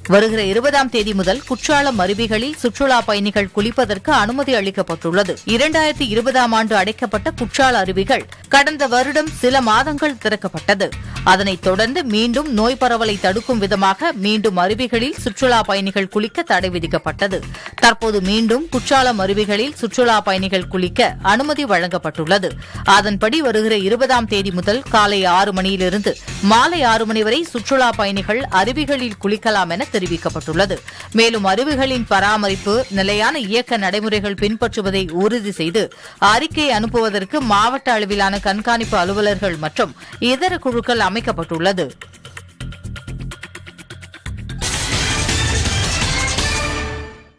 வருகிற இருபதாம் தேதி முதல் குற்றாலம் அருவிகளில் சுற்றுலா பயணிகள் குளிப்பதற்கு அனுமதி அளிக்கப்பட்டுள்ளது இரண்டாயிரத்தி இருபதாம் ஆண்டு அடைக்கப்பட்ட குற்றால அருவிகள் கடந்த வருடம் சில மாதங்கள் திறக்கப்பட்டது அதனைத் தொடர்ந்து மீண்டும் நோய் பரவலை தடுக்கும் விதமாக மீண்டும் அருவிகளில் சுற்றுலா பயணிகள் குளிக்க தடை விதிக்கப்பட்டது தற்போது மீண்டும் குற்றாலம் அருவிகளில் சுற்றுலா பயணிகள் குளிக்க அனுமதி வழங்கப்பட்டுள்ளது அதன்படி வருகிற இருபதாம் தேதி முதல் காலை ஆறு மணியிலிருந்து மாலை ஆறு மணி வரை சுற்றுலா பயணிகள் அருவிகளில் குளிக்கலாம் என தெரிவிக்கப்பட்டுள்ளது மேலும் அருவிகளின் பராமரிப்பு நிலையான இயக்க நடைமுறைகள் பின்பற்றுவதை உறுதி செய்து அறிக்கை அனுப்புவதற்கு மாவட்ட அளவிலான கண்காணிப்பு அலுவலர்கள் மற்றும் இதர குழுக்கள் அமைக்கப்பட்டுள்ளது